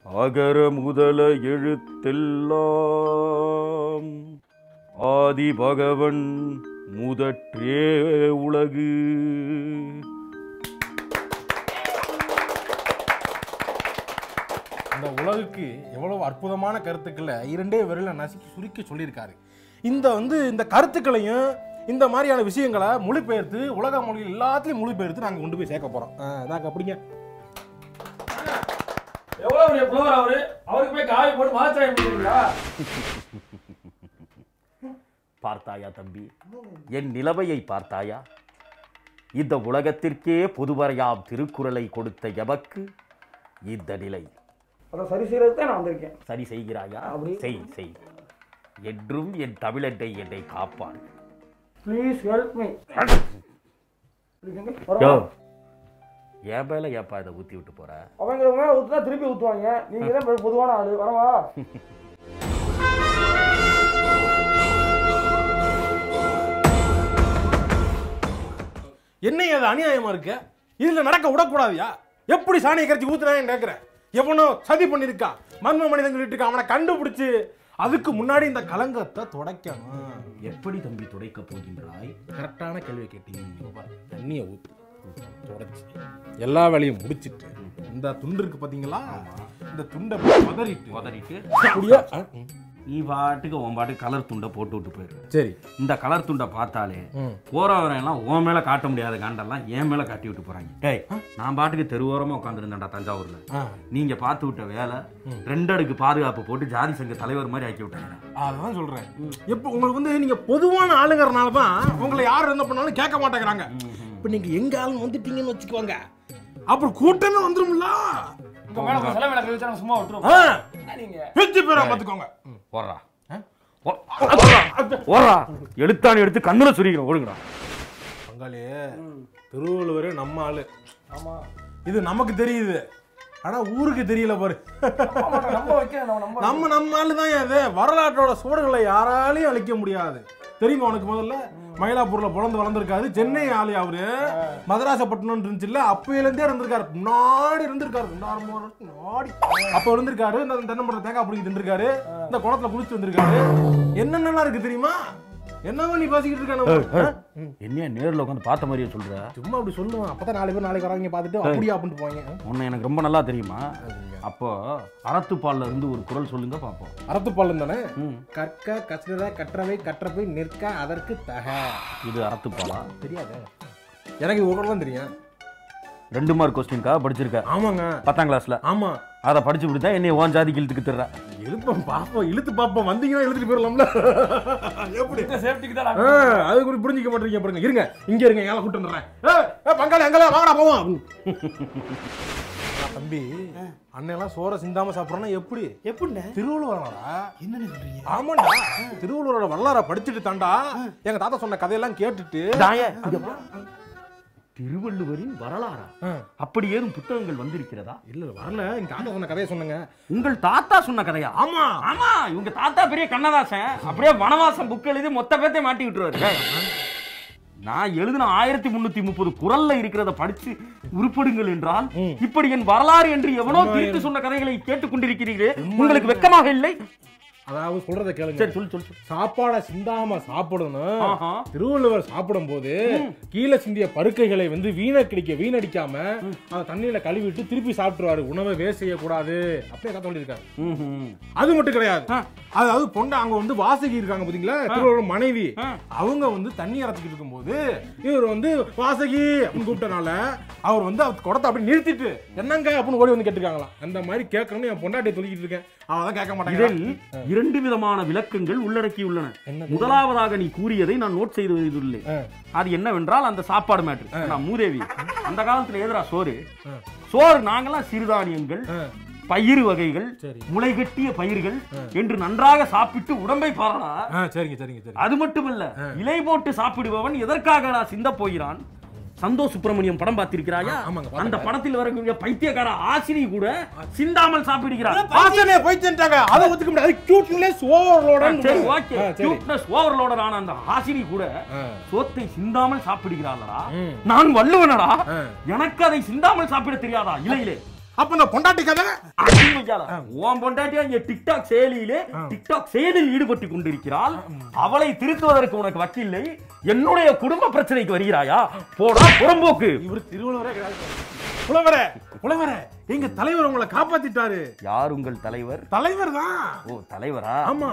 அகர முதல எழுத்தெல்லாம் ஆதி பகவன் முதற்றே உலகு இந்த உலகுக்கு எவ்வளவு அற்புதமான கருத்துக்களை இரண்டே விரல நசுக்கி சுருக்கி சொல்லியிருக்காரு இந்த வந்து இந்த கருத்துக்களையும் இந்த மாதிரியான விஷயங்களை மொழிபெயர்த்து உலக மொழிகள் எல்லாத்துலயும் மொழிபெயர்த்து நாங்க கொண்டு போய் சேர்க்க போறோம் நாங்க அப்படிங்க எவ்வளவு பெரிய புலவர் அவரு அவருக்கு போய் காவி போட்டு மாத்திரை முடியுங்களா பார்த்தாயா தம்பி என் நிலைமையை பார்த்தாயா இந்த உலகத்திற்கே பொதுவரையாம் திருக்குறளை கொடுத்த எமக்கு இந்த நிலை அதை சரி செய்யறதுக்கு தான் நான் வந்திருக்கேன் சரி செய்கிறாயா அப்படி. செய் செய் என்றும் என் தமிழென்றை என்னை காப்பான் ப்ளீஸ் ஹெல்ப் மீ யோ என் மேல ஏப்பா இதை ஊத்தி விட்டு போற அவங்க மேல ஊத்துனா திருப்பி ஊத்துவாங்க நீங்க தான் பெரு- பொதுவான ஆளு வரவா என்ன அது அநியாயமா இருக்கு இதுல நடக்க விடக்கூடாதுயா எப்படி சாணியை கரைச்சி ஊத்துறாங்கன்னு கேட்கிறேன் எவனோ சதி பண்ணிருக்கான் மர்ம மனிதன் சொல்லிட்டு இருக்கான் அவனை கண்டுபிடிச்சு அதுக்கு முன்னாடி இந்த கலங்கத்தை துடைக்கணும் எப்படி தம்பி துடைக்க போகின்றாய் கரெக்டான கேள்வி கேட்டீங்க இங்க பாரு. தண்ணியை ஊத்து தொடச்சி எல்லா வேலையும் முடிச்சிட்டு இந்த துண்டு இருக்கு பாத்தீங்களா இந்த துண்டை பதறிட்டு உதறிட்டு அப்படியே ஆ, ம். நீ பாட்டுக்கு உன் பாட்டுக்கு கலர் துண்டை போட்டு விட்டு போயிரு சரி இந்த கலர் துண்டை பார்த்தாலே ம். போறவன் எல்லாம் உன் மேல காட்ட முடியாத காண்டெல்லாம் என் மேல காட்டி விட்டு போறாங்க டேய் நான் பாட்டுக்கு தெருவோரமா உட்காந்துருந்தேன்டா தஞ்சாவூர்ல ஆ நீங்க பார்த்து விட்ட வேலை ரெண்டு அடுக்கு பாதுகாப்பு போட்டு ஜாதி சங்க தலைவர் மாதிரி ஆக்கி விட்டாங்க அதான் சொல்றேன் இப்போ உங்களுக்கு வந்து நீங்க பொதுவான ஆளுங்கிறனால தான் உங்களை யார் என்ன பண்ணாலும் கேட்க மாட்டேங்கிறாங்க இப்போ நீங்க எங்க ஆளுங்க வந்துட்டீங்கன்னு வச்சுக்கோங்க அப்புறம் கூட்டமே வந்துரும்ல உங்க மேல கொஞ்சம் சில மேல கை வச்சா நான் சும்மா விட்டுருவோம் ஆ, என்ன நீங்க பிச்சு பேரா பாத்துக்கோங்க ஓடுறா ஓடுறா எடுத்தானு எடுத்து கண்ணுல சுரிக்கிறோம் ஓடுங்கடா பங்காளி திருவள்ளுவரே நம்ம ஆளு ஆமா இது நமக்கு தெரியுது ஆனா ஊருக்கு தெரியல பாரு நம்ம வைக்க நம்ம நம்ம நம்ம நம்ம ஆளு தான் அது வரலாற்றோட சுவடுகளை யாராலையும் அழிக்க முடியாது தெரியுமா உனக்கு முதல்ல மயிலாப்பூர்ல பிறந்து வளர்ந்துருக்காரு சென்னை ஆளு அவரு மதராசப்பட்டினம் இருந்துச்சுல்ல அப்பையில இருந்தே இருந்திருக்காரு முன்னாடி இருந்திருக்காரு முன்னாடி முன்னாடி அப்ப இருந்திருக்காரு இந்த தென்னை மரம் தேங்காய் பிடிக்கிட்டு இருந்திருக்காரு இந்த குளத்துல குளிச்சு வந்திருக்காரு என்னென்னலாம் இருக்கு தெரியுமா என்னவா நீ பேசிக்கிட்டு இருக்கானு என்ன நேர்ல உட்காந்து பார்த்த மாதிரியே சொல்ற சும்மா அப்படி சொல்லுவேன் அப்பதான் நாலு பேர் நாளைக்கு வராங்க பார்த்துட்டு அப்படியா அப்படின்ட்டு போவாங்க உன்னை எனக்கு ரொம்ப நல்லா தெரியுமா அப்போ அறத்துப்பால்ல இருந்து ஒரு குரல் சொல்லுங்க பார்ப்போம் அறத்துப்பாலம் தானே ம். கற்க கற்ற கற்றவை கற்றவை நிற்க அதற்கு தக இது அறத்துப்பாலா தெரியாத எனக்கு இது ஒரு தான் தெரியும் ரெண்டு மார்க் கொஸ்டின்காக படிச்சிருக்க ஆமாங்க பத்தாம் கிளாஸ்ல ஆமா அதை படிச்சு விட்டு என்னை ஓன் ஜாதிக்கு இழுத்துக்கு தர்ற இழுப்போம் பாப்போம் இழுத்து பாப்போம் வந்தீங்கன்னா இழுத்துட்டு போயிடலாம்ல எப்படி சேஃப்டிக்கு தான் ஆ, அது கூட புரிஞ்சிக்க மாட்டீங்க பாருங்க இருங்க இங்க இருங்க எங்களை கூட்டு வந்துடுறேன் ஏய், ஏய், பங்காளி அங்கெல்லாம் வாங்கடா போவோம் தம்பி அண்ணெல்லாம் சோற சிந்தாம சாப்பிடறோம்னா எப்படி எப்படிண்ணே திருவள்ளுவரா என்னன்னு சொல்றீங்க ஆமாண்டா திருவள்ளுவரோட வரலாற படிச்சுட்டு தாண்டா எங்க தாத்தா சொன்ன கதையெல்லாம் கேட்டுட்டு திருவள்ளுவரின் வரலாறா ஆ. அப்படி ஏதும் புத்தகங்கள் வந்திருக்கிறதா இல்ல வரல எங்க தாத்தா சொன்ன கதையை சொன்னங்க உங்கள் தாத்தா சொன்ன கதையா ஆமா ஆமா இவங்க தாத்தா பெரிய கண்ணதாசன் அப்படியே வனவாசம் புக் எழுதி மொத்த பேர்த்தையும் மாட்டி விட்டுருவாரு நான் எழுதின ஆயிரத்தி முன்னூத்தி முப்பது குரல்ல இருக்கிறத படிச்சு உருப்படுங்கள் என்றால் இப்படி என் வரலாறு என்று எவனோ தீர்த்து சொன்ன கதைகளை கேட்டுக் கொண்டிருக்கிறீர்களே உங்களுக்கு வெக்கமாக இல்லை அதாவது சொல்றத கேளுங்க சரி சொல்லு சொல்லு சொல்லு. சாப்பாடை சிந்தாம சாப்பிடணும் ஆஹா. திருவள்ளுவர் சாப்பிடும் போது கீழே சிந்திய பருக்கைகளை வந்து வீணடிக்க வீணடிக்காம அதை தண்ணியில கழுவிட்டு திருப்பி சாப்பிட்டுருவாரு உணவை வேஸ்ட் செய்யக்கூடாது அப்படியே கதை சொல்லியிருக்காரு ம்ஹும். அது மட்டும் கிடையாது ஆ. அதாவது பொண்ணு அங்க வந்து வாசகி இருக்காங்க பாத்தீங்களா திருவள்ளுவர் மனைவி ஆ. அவங்க வந்து தண்ணி இறச்சிக்கிட்டு இருக்கும்போது இவர் வந்து வாசகி அப்படின்னு கூப்பிட்டனால அவர் வந்து அவர் குடத்தை அப்படி நிறுத்திட்டு என்னங்க அப்படின்னு ஓடி வந்து கேட்டிருக்காங்களாம் அந்த மாதிரி கேட்கணும்னு என் பொண்டாட்டியை சொல்லிக்கிட்டு இருக்கேன் அவ தான் கேட்க மாட்டாங்க இதில் இரண்டு விதமான விளக்கங்கள் உள்ளடக்கியுள்ளன என்ன முதலாவதாக நீ கூறியதை நான் நோட் செய்து வைத்துள்ளேன் ஆ. அது என்னவென்றால் அந்த சாப்பாடு மேட்ரு நான் மூதேவி அந்த காலத்துல எதிரா சோறு சோறு நாங்கெல்லாம் சிறுதானியங்கள் ஆ. பயிறு வகைகள் சரி. முளைகட்டிய பயிர்கள் என்று நன்றாக சாப்பிட்டு உடம்பை பாரடா ஆ சரிங்க சரிங்க சரி அது மட்டுமல்ல இலை போட்டு சாப்பிடுபவன் எதற்காக சிந்த போகிறான் சந்தோஷ் சுப்பிரமணியம் படம் பார்த்திருக்கிறாயா ஆமாங்க, அந்த படத்தில் வரக்கூடிய பைத்தியக்கார ஆசினி கூட சிந்தாமல் சாப்பிடுகிறார் பாசனே போயிட்டாங்க அதை ஒத்துக்க முடியாது கியூட்னஸ் ஓவர்லோட சரி ஓகே சரி கியூட்னஸ் ஓவர்லோடர் ஆன அந்த ஹாசினி கூட ஆ. சோத்தை சிந்தாமல் சாப்பிடுகிறாளடா ம். நான் வள்ளுவனடா ஆ. எனக்கு அதை சிந்தாமல் சாப்பிட தெரியாதா இலையிலே அப்ப இந்த பொண்டாட்டி கதை அடிமைக்கால. உன் பொண்டாட்டியா இங்க டிக்டாக் செயலியிலே டிக்டாக் செயலில் ஈடுபட்டு கொண்டிருக்கிறாள் அவளை திருத்துவதற்கு உனக்கு வக்கில்லை என்னுடைய குடும்ப பிரச்சனைக்கு வருகிறாயா போடா புறம்போக்கு இவர் திருவள்ளுவரே கிடையாது புலவரே புலவரே எங்க தலைவர் உங்களை காப்பாத்திட்டாரு யார் உங்கள் தலைவர் தலைவர் தான் ஓ தலைவரா ஆமா.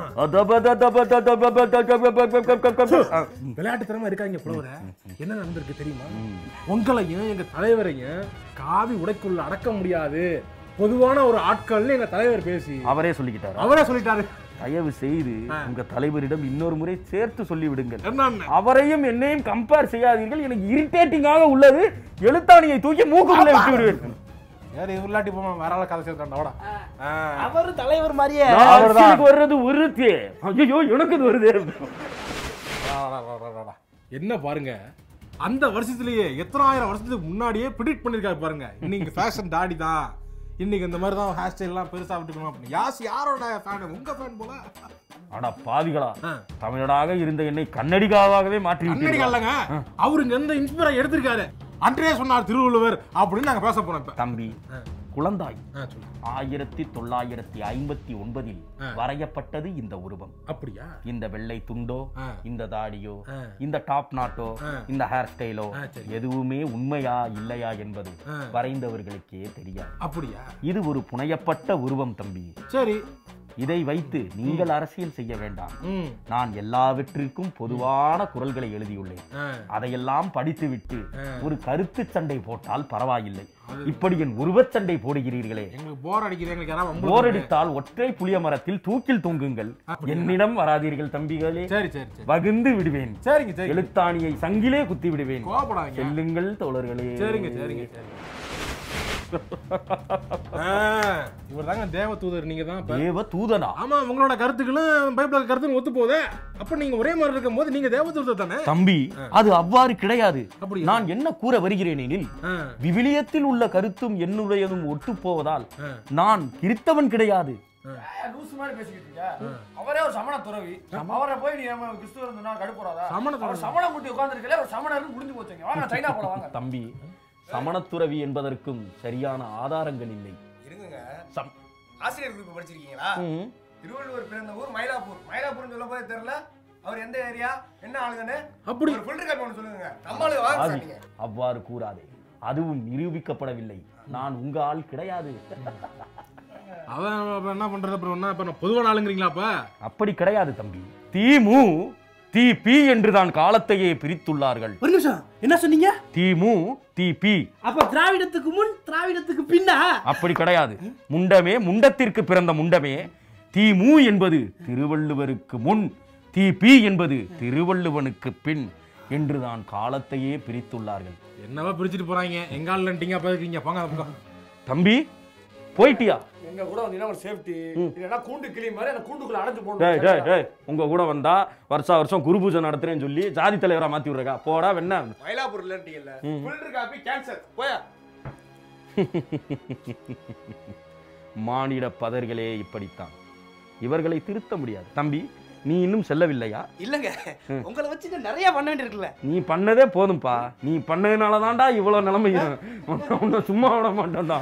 ஆ, விளையாட்டு திறமை இருக்காங்க புலவர என்ன நடந்திருக்கு தெரியுமா உங்களையும் எங்க தலைவரையும் காவி உடைக்குள்ள அடக்க முடியாது பொதுவான ஒரு ஆட்கள்னு எங்க தலைவர் பேசி அவரே சொல்லிக்கிட்டாரா அவரே சொல்லிட்டாரு தயவு செய்து உங்க தலைவரிடம் இன்னொரு முறை சேர்த்து சொல்லி விடுங்கள் என்னன்னு அவரையும் என்னையும் கம்பேர் செய்யாதீர்கள் எனக்கு இரிட்டேட்டிங்காக உள்ளது எழுத்தாணியை தூக்கி மூக்குக்குள்ளே விட்டு விடுவேன் சரி இவர்லாட்டி போமா வேற ஆள கதை சேர்த்தாண்டா வாடா ஆ. அவரு தலைவர் மாதிரியே அரசியலுக்கு வர்றது ஒருத்தே ஐயோ எனக்கு இது வருது வா, வா, வா, வா, வா, வா. என்ன பாருங்க அந்த வருஷத்துலயே எத்தனாயிரம் வருஷத்துக்கு முன்னாடியே ப்ரிடிக்ட் பண்ணிருக்காரு பாருங்க இன்னைக்கு ஃபேஷன் தாடி தான் இன்னைக்கு இந்த மாதிரி தான் ஹேர் ஸ்டைல் எல்லாம் பெருசா விட்டுக்கணும் அப்படின்னு யாஸ் யாரோட ஃபேன் உங்க ஃபேன் போல அட பாவிகளா ஆ. தமிழனாக இருந்த என்னை கன்னடிகாவாகவே மாற்றி கண்ணடி விட்டீர்கள். கல்லங்க அவருங்க எந்த இன்ஸ்பயரா எடுத்திருக்காரு அன்றே சொன்னார் திருவள்ளுவர் அப்படின்னு நாங்க பேச போனோம் இப்ப தம்பி குழந்தாய் ஆ, சொல்லு. ஆயிரத்தி தொள்ளாயிரத்தி ஐம்பத்தி ஒன்பதில் ஆ. வரையப்பட்டது இந்த உருவம் அப்படியா இந்த வெள்ளை துண்டோ ஆ. இந்த தாடியோ ஆ. இந்த டாப் நாட்டோ ஆ. இந்த ஹேர் ஸ்டைலோ ஆ, சரி. எதுவுமே உண்மையா இல்லையா என்பது ஆ. வரைந்தவர்களுக்கே தெரியாது அப்படியா இது ஒரு புனையப்பட்ட உருவம் தம்பி சரி இதை வைத்து நீங்கள் அரசியல் செய்ய வேண்டாம் ம் நான் எல்லாவற்றிற்கும் பொதுவான குரல்களை எழுதியுள்ளேன் ஆ. அதையெல்லாம் படித்துவிட்டு ஆ. ஒரு கருத்து சண்டை போட்டால் பரவாயில்லை இப்படி என் உருவச் சண்டை போடுகிறீர்களே எங்களுக்கு போர் அடிக்குது எங்களுக்கு யாராவது வம்பு போர் பண்ணுங்க. அடித்தால் ஒற்றை புளிய மரத்தில் தூக்கில் தொங்குங்கள் அப்படியா? என்னிடம் வராதீர்கள் தம்பிகளே சரி சரி சரி வகுந்து விடுவேன் சரிங்க சரி எழுத்தாணியை சங்கிலே குத்தி விடுவேன் கோவப்படாதீங்க செல்லுங்கள் தோழர்களே சரிங்க சரிங்க சரிங்க இவர் தாங்க தேவ தூதர் நீங்க தான் இப்ப. தேவ தூதனா ஆமா உங்களோட கருத்துக்களும் பைபிள் கருத்துக்கும் ஒத்து போகுது அப்ப நீங்க ஒரே மாதிரி இருக்கும் போது நீங்க தேவ தூதர் தானே தம்பி அது அவ்வாறு கிடையாது அப்படியா? நான் என்ன கூற வருகிறேன் எனில் ஆ, விவிலியத்தில் உள்ள கருத்தும் என்னுடையதும் ஒட்டு போவதால் ஆ. நான் கிறித்தவன் கிடையாது லூசு மாதிரி பேசிக்கிட்டு இருக்க அவரே ஒரு சமண துறவி அவரை போய் நீ நம்ம கிறிஸ்துவர் சொன்னா கடுப்புறாதா சமண துறவி. அவர் சமணம் முட்டி உட்கார்ந்துருக்கல ஒரு சமணர்னு முடிஞ்சு போச்சுங்க வாங்க சைனா போல வாங்க தம்பி சமணத்துறவி என்பதற்கும் சரியான ஆதாரங்கள் இல்லை இருங்க சம்- ஆசிரியர் குறிப்பு படிச்சிருக்கீங்களா ம். திருவள்ளுவர் பிறந்த ஊர் மயிலாப்பூர் மயிலாப்பூர்னு சொல்லும் போதே தெரியல அவர் எந்த ஏரியா என்ன ஆளுங்கன்னு அப்படி ஒரு ஃபில்டர் காப்பி ஒன்று சொல்லுங்க நம்மளுக்கு வாங்க ஆதி, சாப்பிட்டீங்க அவ்வாறு கூறாதே அதுவும் நிரூபிக்கப்படவில்லை நான் உங்க ஆள் கிடையாது அதான் அப்ப என்ன பண்றது அப்புறம் என்ன இப்ப நான் பொதுவான ஆளுங்கிறீங்களா அப்ப அப்படி கிடையாது தம்பி திமு திபி என்றுதான் காலத்தையே பிரித்துள்ளார்கள் ஒரு நிமிஷம் என்ன சொன்னீங்க திமு திபி அப்ப திராவிடத்துக்கு முன் திராவிடத்துக்கு பின்னா அப்படி கிடையாது முண்டமே முண்டத்திற்கு பிறந்த முண்டமே திமு என்பது திருவள்ளுவருக்கு முன் திபி என்பது திருவள்ளுவனுக்கு பின் என்றுதான் காலத்தையே பிரித்துள்ளார்கள் என்னவா பிரிச்சுட்டு போறாங்க எங்க ஆளுன்ட்டீங்க அப்ப இருக்கீங்க போங்க அந்த பக்கம். தம்பி போயிட்டியா எங்க கூட வந்தீங்கன்னா ஒரு சேஃப்டி இல்லைன்னா கூண்டு கிளி மாதிரி அந்த கூண்டுக்குள்ள அடைஞ்சு டேய் டேய் போடணும் டேய் உங்க கூட வந்தா வருஷா வருஷம் குரு பூஜை நடத்துறேன்னு சொல்லி ஜாதி தலைவரா மாத்தி விடுறக்கா போடா வெண்ண மயிலாப்பூர் இல்லன்ட்டீங்கல்ல ஃபில்டர் காப்பி கேன்சல் போயா மானிட பதர்களே இப்படித்தான் இவர்களை திருத்த முடியாது தம்பி நீ இன்னும் செல்லவில்லையா இல்லங்க உங்களை வச்சு நான் நிறைய பண்ண வேண்டியிருக்குல்ல நீ பண்ணதே போதும்பா நீ பண்ணதுனால தான்டா இவ்வளவு நிலைமை உன்னை சும்மா விட மாட்டேன்டா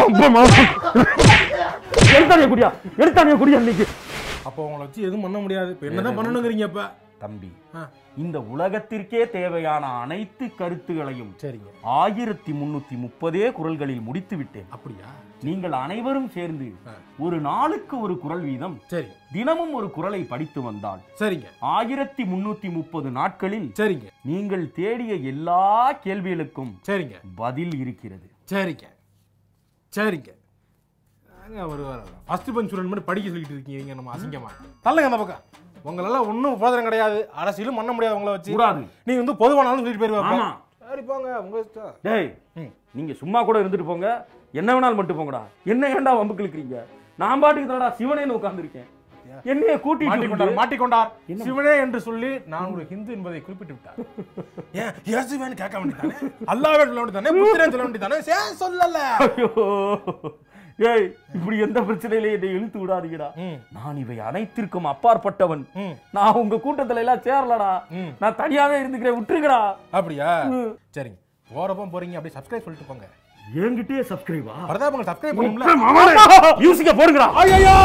எடுத்தானிய குடியா எடுத்தானிய குடியா இன்னைக்கு அப்போ உங்களை வச்சு எதுவும் பண்ண முடியாது இப்ப என்னதான் பண்ணணுங்கிறீங்க இப்ப தம்பி ஆ. இந்த உலகத்திற்கே தேவையான அனைத்து கருத்துகளையும் சரிங்க ஆயிரத்தி முன்னூத்தி முப்பதே குரல்களில் முடித்து விட்டேன் அப்படியா நீங்கள் அனைவரும் சேர்ந்து ஆ. ஒரு நாளுக்கு ஒரு குரல் வீதம் சரி தினமும் ஒரு குரலை படித்து வந்தால் சரிங்க ஆயிரத்தி முன்னூத்தி முப்பது நாட்களில் சரிங்க நீங்கள் தேடிய எல்லா கேள்விகளுக்கும் சரிங்க பதில் இருக்கிறது சரிங்க சரிங்க நாங்க வருவார் ஃபர்ஸ்ட் பெஞ்ச் ஸ்டூடெண்ட் மாதிரி படிக்க சொல்லிட்டு இருக்கீங்க நம்ம அசிங்கமா தள்ளுங்க அந்த பக்கம் உங்களெல்லாம் ஒன்றும் உபோதனம் கிடையாது அரசியலும் பண்ண முடியாது உங்களை வச்சு கூடாது நீங்க வந்து பொதுவானாலும் சொல்லிட்டு போயிருவாங்க ஆமா சரி போங்க உங்க இஷ்டம் டேய் ம். நீங்க சும்மா கூட இருந்துட்டு போங்க என்ன வேணாலும் மட்டும் போங்கடா என்ன ஏன்டா வம்புக்கு இழுக்கிறீங்க நான் பாட்டுக்கு தானடா சிவனேன்னு உட்கார்ந்திருக்கேன் என்னைய கூட்டிட்டு மாட்டிக்கொண்டார் வந்து- மாட்டிக்கொண்டார் சிவனே என்று சொல்லி நான் ஒரு ஹிந்து என்பதை குறிப்பிட்டு விட்டார் ஏன் இயேசுவேன்னு கேட்க வேண்டியதானே அல்லாவே சொல்ல வேண்டியதானே புத்திரன் சொல்ல வேண்டியதானே ஏன் சொல்லல ஐயோ ஏய் இப்படி எந்த பிரச்சனையிலையும் என்னை இழுத்து விடாதீங்கடா ம். நான் இவை அனைத்திற்கும் அப்பாற்பட்டவன் ம். நான் உங்க கூட்டத்துல எல்லாம் சேரலடா ம். நான் தனியாவே இருந்துக்கிறேன் விட்டுருங்கடா அப்படியா ம். சரிங்க போறப்போ போறீங்க அப்படியே சப்ஸ்கிரைப் சொல்லிட்டு போங்க என்கிட்டயே சப்ஸ்கிரைபா பிரதாபங்கள் சப்ஸ்கிரைப் பண்ணும்ல மியூசிக்க போடுங்கடா ஐயோ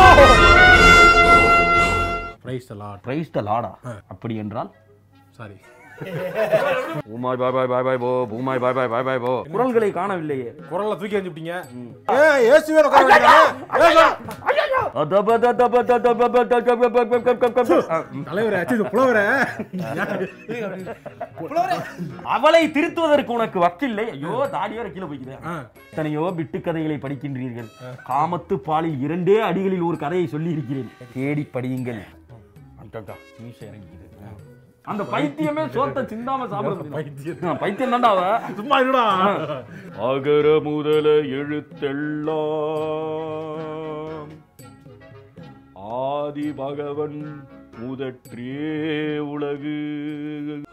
பிரைஸ் லாட் பிரைஸ் த லாடா அப்படி என்றால் சாரி பூமாய் பாய் பாய் பாய் பாய் போ பூமாய் பாய் பாய் பாய் பாய் போ குரல்களை காணவில்லையே குரல்ல தூக்கி எறிஞ்சுட்டீங்க ஏன் ஏசுவே உட்கார வேண்டியதானே? தலைவரே அச்சு புலவரே அவளை திருத்துவதற்கு உனக்கு வக்கில்லை ஐயோ தாடியோர கீழே போய்க்குது ஆ. எத்தனையோ விட்டு கதைகளை படிக்கின்றீர்கள் காமத்து பாலில் இரண்டே அடிகளில் ஒரு கதையை சொல்லி இருக்கிறேன் தேடி படியுங்கள் அடடா, மீசை இறங்கிக்குது. அந்த பைத்தியமே சோத்த சிந்தாம சாப்பிடுறது பைத்தியம். பைத்தியம் தான்டா அவ சும்மா இருடா அகர முதல எழுத்தெல்லாம் ஆதி பகவன் முதற்றே உலகு